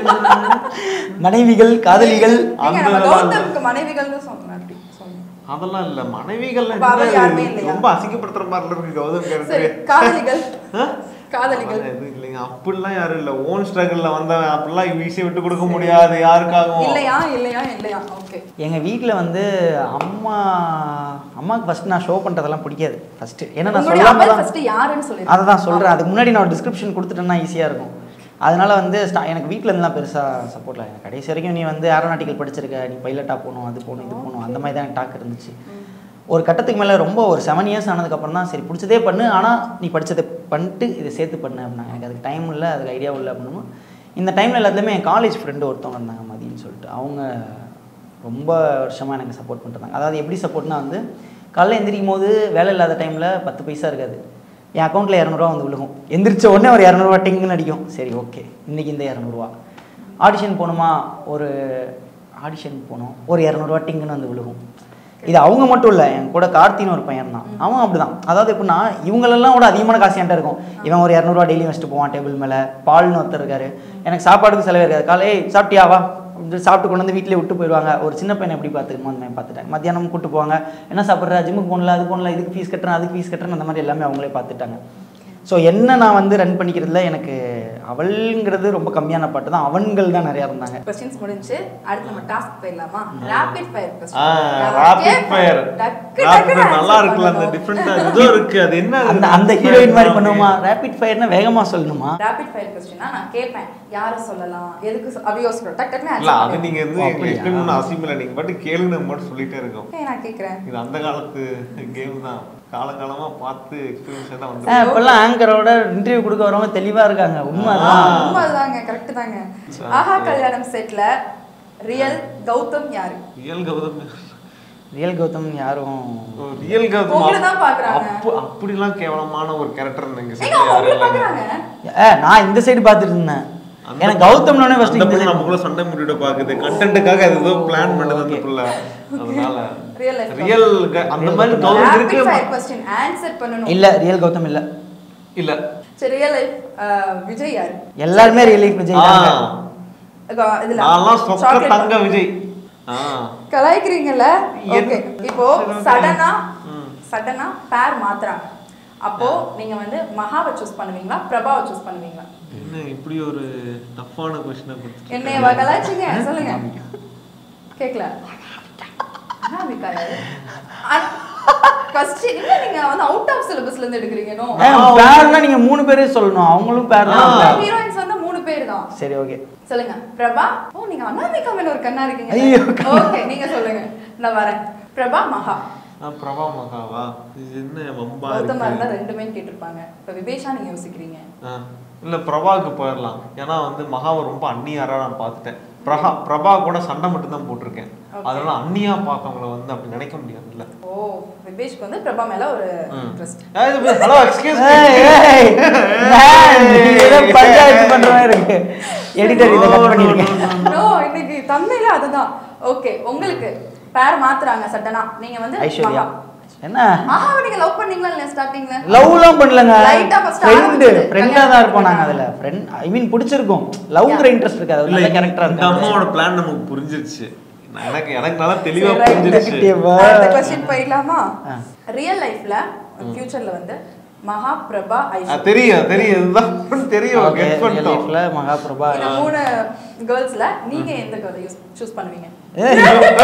மனைவிகள் காதலிகள் நீங்க நம்ம அந்த கௌதம்க்கு மனைவிகள்னு சொன்னோம் அப்படி சொல்லுங்க அதெல்லாம் இல்ல மனைவிகள் அப்ப அவ யாருமே இல்லையா? ரொம்ப அசிங்கப்படுத்துற மாதிரி இருக்கு கௌதம் சரி கேரக்டர் காதலிகள் காதலிகள் அதெல்லாம் எதுவும் இல்லைங்க அப்படிலாம் யாரும் இல்ல ஓன் ஸ்ட்ரகிள்ல வந்தவன் அப்படிலாம் ஈஸியா விட்டு கொடுக்க முடியாது யாருக்காகவும் இல்லையா இல்லையா இல்லையா ஓகே எங்கள் வீட்டில் வந்து அம்மா அம்மாவுக்கு ஃபஸ்ட் நான் ஷோ பண்ணுறதெல்லாம் பிடிக்காது ஃபஸ்ட்டு ஏன்னா நான் உங்களுடைய சொல்லாம அவள் தான் ஃபர்ஸ்ட் யாருன்னு சொல்லி அதை தான் சொல்கிறேன் அதுக்கு முன்னாடி நான் டிஸ்கிரிப்ஷன் கொடுத்துட்டேன்னா ஈஸியாக இருக்கும் அதனால வந்து ஸ்டா எனக்கு வீட்டில் இருந்துலாம் பெருசாக சப்போர்ட்ல எனக்கு கடைசி வரைக்கும் நீ வந்து ஏரோநாட்டிக்கல் படிச்சிருக்க நீ பைலட்டாக போகணும் அது போகணும் இது போகணும் அந்த மாதிரி தான் எனக்கு டாக் இருந்துச்சு ஒரு கட்டத்துக்கு மேலே ரொம்ப ஒரு செவன் இயர்ஸ் ஆனதுக்கப்புறம் தான் சரி பிடிச்சதே பண்ணு ஆனால் நீ படிச்சதை பண்ணிட்டு இதை சேர்த்து பண்ணு அப்படின்னாங்க எனக்கு அதுக்கு டைம் இல்லை அதுக்கு ஐடியா இல்லை அப்படின்னு இந்த டைமில் எல்லாத்துலேயுமே என் காலேஜ் ஃப்ரெண்டு ஒருத்தவங்க இருந்தாங்க மதின்னு சொல்லிட்டு அவங்க ரொம்ப வருஷமாக எனக்கு சப்போர்ட் பண்ணிருந்தாங்க அதாவது எப்படி சப்போர்ட்னா வந்து காலைல எந்திரிக்கும் போது வேலை இல்லாத டைமில் பத்து பைசா இருக்காது என் அக்கௌண்ட்டில் இரநூறுவா வந்து விழுகும் எந்திரிச்ச உடனே ஒரு இரநூறுவா டிங்குன்னு அடிக்கும் சரி ஓகே இன்றைக்கி இந்த இரநூறுவா ஆடிஷன் போகணுமா ஒரு ஆடிஷன் போனோம் ஒரு இரநூறுவா டிங்குன்னு வந்து விழுகும் இது அவங்க மட்டும் இல்லை என் கூட கார்த்தின்னு ஒரு பையன் தான் அவன் அப்படிதான் அதாவது எப்படின்னா இவங்களெல்லாம் கூட அதிகமான காசு என்கிட்ட இருக்கும் இவன் ஒரு இரநூறுவா டெய்லி வச்சுட்டு போவான் டேபிள் மேலே பால்னு ஒருத்தர் இருக்காரு எனக்கு சாப்பாடுக்கு செலவு இருக்காது காலை "ஏய், சாப்பிட்டியா வா அப்படி சாப்பிட்டு கொண்டு வந்து வீட்டிலே விட்டு போயிடுவாங்க ஒரு சின்ன பையனை எப்படி பார்த்துக்கணுமோ அந்த மாதிரி பார்த்துட்டாங்க மத்தியானம் கூட்டு போவாங்க என்ன சாப்பிட்ற ஜிம்முக்கு போகல அது போகல இதுக்கு ஃபீஸ் கட்டுறேன் அதுக்கு ஃபீஸ் கட்டுறேன் அந்த மாதிரி எல்லாமே அவங்களே பார்த்துட்டாங்க ஸோ என்ன நான் வந்து ரன் பண்ணிக்கிறதுல எனக்கு அவள்ங்கிறது ரொம்ப கம்மியான பாட்டு தான் அவன்கள் தான் நிறையா இருந்தாங்க கொஸ்டின்ஸ் முடிஞ்சு அடுத்து நம்ம டாஸ்க் போயிடலாமா rapid fire rapid fire rapid fire நல்லா இருக்குல்ல அந்த டிஃப்ரெண்டா ஏதோ இருக்கு அது என்ன அது? அந்த அந்த ஹீரோயின் மாதிரி பண்ணுவோமா ரேபிட் ஃபயர்னா வேகமா சொல்லணுமா ரேபிட் ஃபயர் கொஸ்டினா நான் கேட்பேன் யாரை சொல்லலாம் எதுக்கு சொ- அப்படி யோசிக்கிறோம் டக் டக்னு இல்ல answer அது பண்ணுங்க. நீங்க வந்து ஓ, எங்க அப்படியா? எக்ஸ்பிளைன் பண்ண அவசியம் இல்லை நீங்க பாட்டு கேளுங்க மட்டும் சொல்லிட்டே இருக்கோம் Okay, நான் கேட்குறேன் இது அந்த காலத்து கேம் தான் காலங்காலமா பார்த்து எக்ஸ்பீரியன்ஸ் தான் ஆ, வந்து இப்பெல்லாம் ஆங்கரோட இன்டர்வியூ கொடுக்க வரவங்க தெளிவா இருக்காங்க உண்மை அதான் உண்மைதாங்க கரெக்ட் தாங்க ஆஹா கல்யாணம் செட்ல ரியல் கௌதம் யாரு ரியல் கௌதம் ரியல் கௌதம் யாரும் ரியல் கௌதம் உங்களை தான் பாக்குறாங்க. அப்ப அப்படிலாம் கேவலமான ஒரு கேரக்டர் நீங்க ஏங்க செட்ல அவங்க யாரும் உங்களை இல்லைங்க. பாக்குறாங்க ஏ நான் இந்த சைடு பார்த்துட்டு இருந்தேன் அந்த எனக்கு கௌதம்னோடனே ஃபர்ஸ்ட் அந்த இந்த புள்ள side நமக்குள்ள சண்டை முடிவிட பாக்குது கண்டென்ட்டுக்காக அது ஏதோ பிளான் பண்ணுது அந்த புள்ள அதனால Real life ரியல் அந்த மாதிரி கௌதம் இருக்கு ரேபிட் ஃபயர் கொஸ்டின் ஆன்சர் பண்ணணும் இல்ல ரியல் கௌதம் இல்ல இல்ல சரி ரியல் லைஃப் விஜய் யாரு எல்லாருமே ரியல் லைஃப் விஜய் ஆ, தாங்க. அஹ் இதுல நான்லாம் சொக்க chocolate தங்க விஜய் ஆ கலாய்க்கிறீங்கல்ல என்- ஓகே இப்போ சரி, okay. சடனா ம். சடனா பேர் மாத்துறாங்க அப்போ நீங்க வந்து மகாவை சூஸ் பண்ணுவீங்களா பிரபாவை சூஸ் பண்ணுவீங்களா என்ன இப்படி ஒரு டஃப்பான கொஸ்டினை கொடுத்து என்னைய கலாய்ச்சிங்க சொல்லுங்க கேக்கல அனாமிகா யாரு ஃபர்ஸ்ட் இல்ல நீங்க வந்து அவுட் ஆஃப் சிலபஸ்ல இருந்து எடுக்கிறீங்க நோ ஏ, பேர்னா நீங்க மூணு பேரே சொல்லணும் அவங்களும் பேர் தான் ஹீரோயின்ஸ் வந்து மூணு பேர் தான் சரி ஓகே சொல்லுங்க பிரபா ஓ நீங்க அனாமிகா மேல ஒரு கண்ணா இருக்கீங்க ஐயோ, ஓகே நீங்க சொல்லுங்க நான் வரேன் பிரபா மகா ஆ, பிரபா மகாவா இது என்ன வம்பா கௌதமா இருந்தா இருக்கு ரெண்டுமே கேட்டிருப்பாங்க இப்ப விவேஷா நீங்க யோசிக்கிறீங்க ஆ, இல்ல பிரபாவுக்கு போயிடலாம் ஏன்னா வந்து மகாவை ரொம்ப அந்நியாரா நான் பார்த்துட்டேன் பிரபா பிரபா கூட சண்டை மட்டும் தான் போட்டிருக்கேன் Okay. அதனால அந்நியா பார்த்தவங்கள வந்து அப்படி நினைக்க முடியாதுல்ல ஓ விவேஷ்க்கு வந்து பிரபா மேல ஒரு இன்ட்ரெஸ்ட் ஹலோ எக்ஸ்கியூஸ் ஏய், ஏய், man, நீங்க ஏதோ பஞ்சாயத்து பண்ற மாதிரி இருக்கு எடிட்டர் இதை கட் பண்ணிருக்கேன் நோ இன்னைக்கு தமிழ்ல அதுதான் ஓகே உங்களுக்கு பேர் மாத்துறாங்க சட்டனா நீங்க வந்து ஐஸ்வர்யா மகா. என்ன மகாவை நீங்க லவ் பண்ணீங்களா இல்லையா ஸ்டார்டிங்ல லவ்லாம் பண்ணலங்க Light ஆ first ஃப்ரெண்டு ஆரம்பிச்சது. ஃப்ரெண்டா தான் இருப்போம் நாங்க அதுல ஃப்ரெண்ட் ஐ மீன் பிடிச்சிருக்கும் லவ்ங்கிற இன்ட்ரெஸ்ட் இருக்காது ஒரு இல்ல நல்ல கேரக்டரா இந்த இருக்கு அம்மாவோட பிளான் நமக்கு புரிஞ்சிருச்சு நான் எனக்கு எனக்கு நல்லா தெளிவா சரி, right. புரிஞ்சிருச்சு Detective. அடுத்த கொஸ்டின் போயிடலாமா ஆ. ரியல் லைஃப்ல ஃபியூச்சர்ல வந்து மகா பிரபா ஆ, ஐஸ்வர்யா தெரியும் தெரியும் இதுதான் தெரியும் Okay, கெட் real பண்ணிட்டோம் life-ல மகாபிரபா இந்த மூணு கேர்ள்ஸ்ல நீங்க எந்த கேர்ளை யூஸ் சூஸ் பண்ணுவீங்க ஏய்,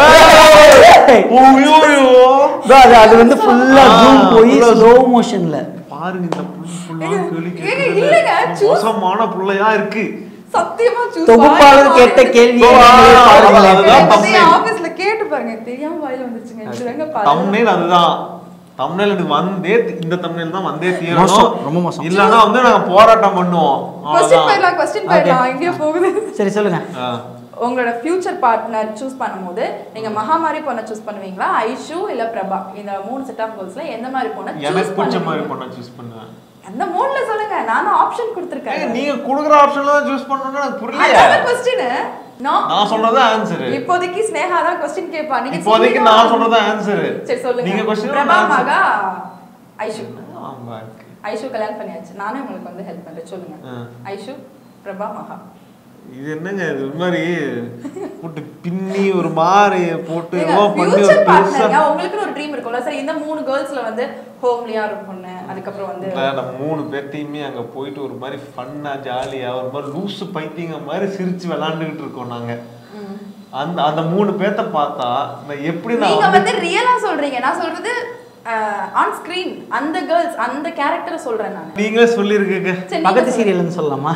ஐயோ, ஐயோ. bro, அது அது வந்து ஃபுல்லா ஆ, ஜூம் போய் full-ஆ ஸ்லோ மோஷன்ல பாருங்க இந்த புல் புல்லா ஏங்க, கேள்வி ஏங்க, கேட்குறது. இல்லைங்க, choose- மோசமான புள்ளையா இருக்கு சத்தியமா சூஸ் தொகுப்பாளர் கேட்ட கேள்வி ஓ, பாருங்களேன். அதுதான் thumbnail. ஆபீஸ்ல கேட்டு பாருங்க தெரியாம வாயில வந்துருச்சுங்க இதுதாங்க பாருங்க தம்னேல் அதுதான் தம்னேல் எனக்கு வந்தே தி- இந்த தம்னேல் தான் வந்தே மோசம், தீரணும் ரொம்ப மோசம். இல்லனா வந்து நாங்க போராட்டம் பண்ணுவோம் கொஸ்டின் அவ்வளவுதான். போயிடலாம் கொஸ்டின் போயிடலாம் எங்கேயோ போகுது சரி சொல்லுங்க ஆ. உங்களோட ஃபியூச்சர் பார்ட்னர் சூஸ் பண்ணும்போது நீங்க மகாமாரி பொண்ணை சூஸ் பண்ணுவீங்களா ஐஷு இல்ல பிரபா இந்த மூணு செட் ஆஃப் கோல்ஸ்ல எந்த மாதிரி பொண்ணை எனக்கு சூஸ் பிடிச்ச மாதிரி பண்ணுவீங்க பொண்ணை சூஸ் பண்ணுவேன் அந்த மூணுல சொல்லுங்க நானும் ஆப்ஷன் ஏங்க, கொடுத்துருக்கேன் நீங்க குடுக்குற ஆப்ஷன்ல தான் சூஸ் பண்ணணும்னு எனக்கு புரியல அதான் கொஸ்டின் நோ நான் சொல்றது ஆன்சர் இப்போதைக்கு ஸ்னேகா தான் கொஸ்டின் கேட்பா நீங்க இப்போதைக்கு சொன்னீங்க. நான் சொல்றது ஆன்சர் சரி சொல்லுங்க நீங்க கொஸ்டின் பிரபா மகா ஐஷு ஐஷு கல்யாணம் பண்ணியாச்சு நானே உங்களுக்கு வந்து ஹெல்ப் பண்றேன் சொல்லுங்க ஆ. ஐஷு பிரபா மகா இது என்னங்க இது ஒரு மாதிரி போட்டு பின்னி ஒரு மாதிரி போட்டு ஏங்க, ஏதோ பண்ணி ஒரு future பெருசா partner, உங்களுக்குன்னு ஒரு ட்ரீம் இருக்கும்ல சரி இந்த மூணு கேர்ள்ஸ்ல வந்து ஹோம்லியா ஒரு பொண்ணு அதுக்கப்புறம் வந்து இல்ல, நம்ம மூணு பேர்த்தையுமே அங்க போயிட்டு ஒரு மாதிரி ஃபன்னா ஜாலியா ஒரு மாதிரி லூசு பைத்தியங்க மாதிரி சிரிச்சு விளாண்டுகிட்டு இருக்கோம் நாங்க அந்த அந்த மூணு பேர்த்த பார்த்தா நான் எப்படி நான் நீங்க வந்து வந்து ரியலா சொல்றீங்க நான் சொல்றது ஆன் ஸ்கிரீன் அந்த கேர்ள்ஸ் அந்த கேரக்டரை சொல்றேன் நான் நீங்களே சொல்லியிருக்கீங்க சரி, பக்கத்து நீங்க சீரியல்னு சொல்லலாமா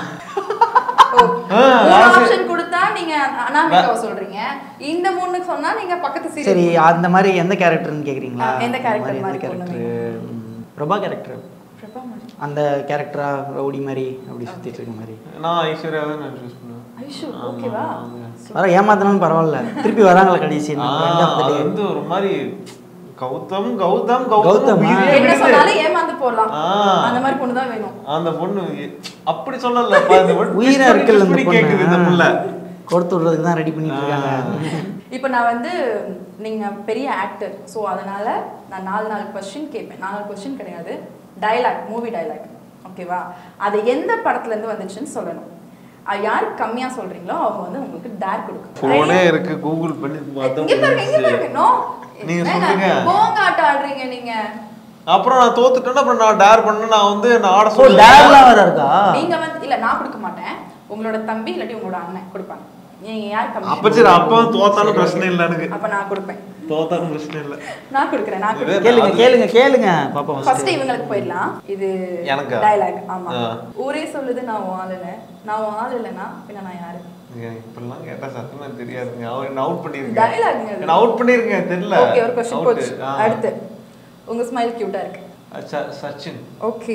ஆ, ஆப்ஷன் கொடுத்தா நீங்க அனாமிகாவை சொல்றீங்க இந்த மூணு சொன்னா நீங்க பக்கத்து சரி சீரியல் அந்த மாதிரி எந்த கேரக்டர்னு கேக்குறீங்களா ஆ, எந்த character அந்த மாதிரி கேரக்டர் பிரபா கேரக்டர் பிரபா மாதிரி அந்த கேரக்டரா ரவுடி மாதிரி அப்படி சுத்திட்டு இருக்க மாதிரி நான் ஐஸ்வர்யா தான் நான் சூஸ் பண்ணுவேன் ஐஷு ஆமா, ஓகேவா ஆமாங்க. வர ஏமாத்தினாலும் பரவாயில்ல திருப்பி வராங்களா கடைசி ஆ, நம்ம end of the அது day. வந்து ஒரு மாதிரி கௌதம் கௌதம் கௌதமா? கௌதம் உயிரே என்ன விடுது. சொன்னாலும் ஏமாந்து போடலாம் ஆ. அந்த மாதிரி பொண்ணு தான் வேணும் அந்த பொண்ணு எ- அப்படி சொல்லலப்பா இந்த word twist உயிரா பண்ணி இருக்குல்ல twist அந்த பண்ணி கேக்குது இந்த புள்ள பொண்ணு கொடுத்து விடுறதுக்கு தான் ரெடி பண்ணிட்டு இருக்காங்க இப்போ நான் வந்து நீங்க பெரிய ஆக்டர் ஸோ அதனால நான் நாலு நாலு கொஸ்டின் கேட்பேன் நாலு கொஸ்டின் கிடையாது டயலாக் மூவி டயலாக் ஓகேவா அது எந்த படத்துல இருந்து வந்துச்சுன்னு சொல்லணும் அது யார் கம்மியா சொல்றீங்களோ அவங்க வந்து உங்களுக்கு டேர் கொடுக்கும் போனே இருக்கு கூகுள் பண்ணி பார்த்தா இங்க பாருங்க இங்க முடிஞ்சுச்சு. பாருங்க நோ நீங்க சொல்லுங்க. போங்க ஆட்டம் ஆடுறீங்க நீங்க அப்புறம் நான் தோத்துட்டேன்னா அப்புறம் நான் டேர் பண்ண நான் வந்து நான் ஆட ஓ சொல்லுவேன் டேர்லாம் வேற இருக்கா நீங்க வந்து இல்ல நான் கொடுக்க மாட்டேன் உங்களோட தம்பி இல்லாட்டி உங்களோட அண்ணன் கொடுப்பாங்க நீங்க யார் கம்மி அப்ப சரி அப்ப தோத்தாலும் பிரச்சனை இல்லை எனக்கு அப்ப நான் கொடுப்பேன் தோத்தாலும் பிரச்சனை இல்லை நான் கொடுக்குறேன் நான் கொடுக்குறேன் கேளுங்க கேளுங்க கேளுங்க பாப்பா ஃபர்ஸ்ட் first. இவங்களுக்கு போயிடலாம் இது எனக்கா? டயலாக் ஆமா ஆ. ஊரே சொல்லுது நான் உன் ஆளுன்னு நான் உன் ஆள் இல்லைன்னா பின்ன நான் யாரு எனக்கு இப்படிலாம் கேட்டா சத்தமா தெரியாதுங்க அவர் என்ன அவுட் பண்ணிருக்கேன் டயலாக்ங்க என்ன அவுட் பண்ணிருக்கேன் தெரியல ஓகே ஒரு கொஸ்டின் Out. போச்சு ஆ. அடுத்து உங்க ஸ்மைல் கியூட்டா இருக்கு ச- சச்சின் ஓகே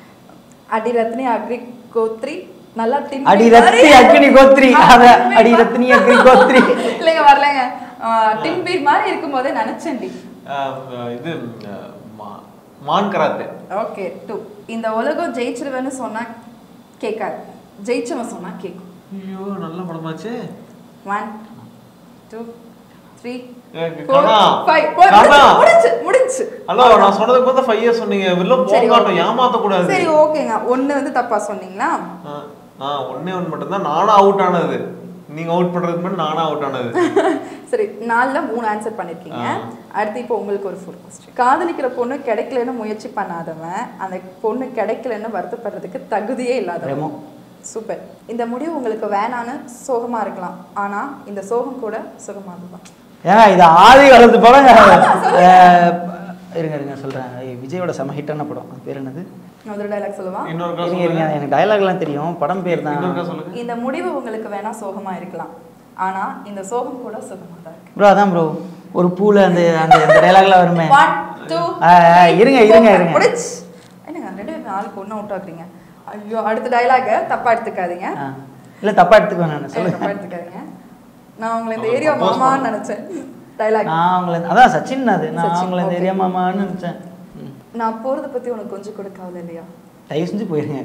அடி ரத்னி அக்ரி கோத்ரி நல்லா தின் அடி ரத்தி அக்னி கோத்ரி அத அடி ரத்னி அக்னி கோத்ரி இல்லைங்க வரலங்க டின்பீர் மாதிரி இருக்கும்போதே நினைச்சேன்டி ஆஹ் இது ஆஹ் மா- மான் கராத்தே ஓகே டூ இந்த உலகம் ஜெயிச்சிருவேன்னு சொன்னா கேட்காது ஜெயிச்சவன் சொன்னா கேட்கும் ஐயோ நல்ல படமாச்சே ஒன் டூ த்ரீ எனக்கு ஃபோர் கணா. ஃபைவ் கணா. முடிஞ்சு முடிஞ்சு ஹலோ நான் சொன்னதுக்கு பார்த்தா ஃபைவ் இயர்ஸ் சொன்னீங்க வெளில சரி, போகாட்டும் okay. ஏமாத்த கூடாது சரி ஓகேங்க ஒண்ணு வந்து தப்பா சொன்னீங்களா ஆ ஒன்னே ஒன்று மட்டும்தான் நானும் அவுட் ஆனது நீங்க அவுட் பண்றதுக்கு முன்னாடி நானும் அவுட் ஆனது சரி நாலுல மூணு ஆன்சர் பண்ணிருக்கீங்க ஆ. அடுத்து இப்போ உங்களுக்கு ஒரு ஃபுல் கொஸ்டின் காதலிக்கிற பொண்ணு கிடைக்கலன்னு முயற்சி பண்ணாதவன் அந்த பொண்ணு கிடைக்கலன்னு வருத்தப்படுறதுக்கு தகுதியே இல்லாதவன் ரெமோ. சூப்பர் இந்த முடிவு உங்களுக்கு வேணான்னு சோகமா இருக்கலாம் ஆனா இந்த சோகம் கூட சுகமாகுதான் ஏங்க இது ஆதி காலத்து படம் சொல்லுங்க. அஹ், இருங்க இருங்க சொல்றேன் ஐய், விஜயோட செம ஹிட்டான படம் அது பேர் என்னது நான் ஒரு டைலாக் சொல்லவா இன்னொருக்கா இருங்க இருங்க சொல்லுங்க எனக்கு டயலாக்லாம் தெரியும் படம் பேர் இன்னொருக்கா தான் சொல்லுங்க இந்த முடிவு உங்களுக்கு வேணா சோகமா இருக்கலாம் ஆனா இந்த சோகம் கூட சுகமா தான் இருக்கு ப்ரோ அதான் ப்ரோ ஒரு பூல அந்த அந்த அந்த டயலாக்லாம் வருமே ஒன் டூ ஆ, ஆ, இருங்க, இருங்க, இருங்க. முடிச்சு என்னங்க ரெண்டு பேரும் ஆளுக்கு ஒன்று அவுட் ஆகுறீங்க ஐயோ அடுத்த டைலாக தப்பா எடுத்துக்காதீங்க ஆ. இல்ல தப்பா எடுத்துக்கோ நான் ஏய், சொல்லுங்க தப்பா எடுத்துக்காதீங்க நான் உங்களை இந்த அவர் ஏரியா propose மாமான்னு நினைச்சேன் டைலாக் நான் உங்களை அதான் சச்சின் அது நான் சச்சின், உங்களை இந்த okay. ஏரியா மாமான்னு நினைச்சேன் ம். நான் போறத பத்தி உனக்கு கொஞ்சம் கூட கவலை இல்லையா தயவு செஞ்சு போயிருங்க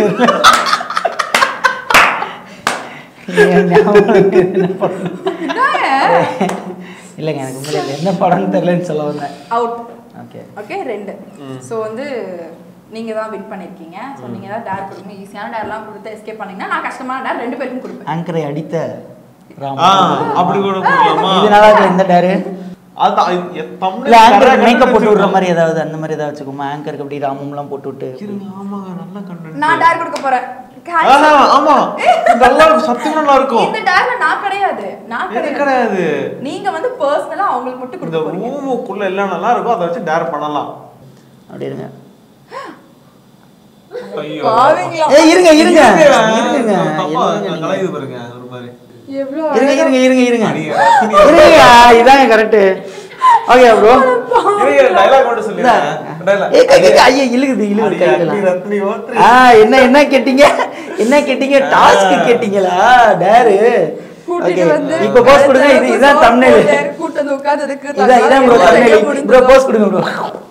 என் ஞாபகம் இருக்கு, என்ன படம் இல்லைங்க எனக்கு உண்மையில என்ன படம்னு தெரியலன்னு சொல்ல வந்தேன் அவுட் ஓகே ஓகே ரெண்டு ஸோ வந்து நீங்க தான் வின் பண்ணிருக்கீங்க ஸோ நீங்க தான் டேர் கொடுங்க ஈஸியான டேர்லாம் கொடுத்து எஸ்கேப் பண்ணீங்கன்னா நான் கஷ்டமான டேர் ரெண்டு பேருக்கும் கொடுப்பேன் ஆங்கரை அடித்த ராம் ஆ அப்படி கூட போடலாமா இது நல்லா இருக்கு இந்த டேரு அதான் இது எ- thumbnail இல்ல ஆங்கர் correct ஆ மேக்கப் போட்டு விடுற வச்சிருக்கோம். மாதிரி ஏதாவது அந்த மாதிரி ஏதாவது வச்சுக்கோமா ஆங்கருக்கு அப்படி ராமம்லாம் போட்டு விட்டு இருங்க, ஆமாங்க நல்ல content. நான் டேர் கொடுக்க போறேன் ஆஹா, ஆமா நல்லா இருக்கும் சத்தியம் நல்லா இருக்கும் இந்த டேர்ல நான் கிடையாது நான் எது கிடையாது கிடையாது நீங்க வந்து பர்சனலா அவங்களுக்கு மட்டும் இந்த கொடுக்க போறீங்க ரூமுக்குள்ள எல்லாம் நல்லா இருக்கும் அதை வச்சு டேர் பண்ணலாம் அப்படி இருங்க ஐயோ பாவீங்களா? ஏய் இருங்க இருங்க இருங்க, இருங்க தப்பா இருங்க, கலாயுது பாருங்க ஒரு மாதிரி எவ்வளவு இருங்க இருங்க இருங்க இருங்க அடிங்க. இருங்க இதாங்க கரெக்ட் ஓகே ப்ரோ இருங்க, dialogue மட்டும் சொல்லிடுறேன். Dialogue. ஏய் கை கை ஐயா இழுகுது இழுகுது அடி, கையில அடி, ரத்னி, ஓத்ரி. ஆ என்ன என்ன கேட்டீங்க என்ன கேட்டீங்க டாஸ்க் கேட்டீங்களா டேரு கூட்டிட்டு வந்து இப்போ போஸ் கொடுங்க இது இதான் சோறு தம்ப்நெயில் போட்டு கூட்டு வந்து உட்கார்ந்ததுக்கு இதான் இதான் ப்ரோ தக்காளி தம்ப்நெயில் முடிஞ்சு ப்ரோ போஸ் கொடுங்க ப்ரோ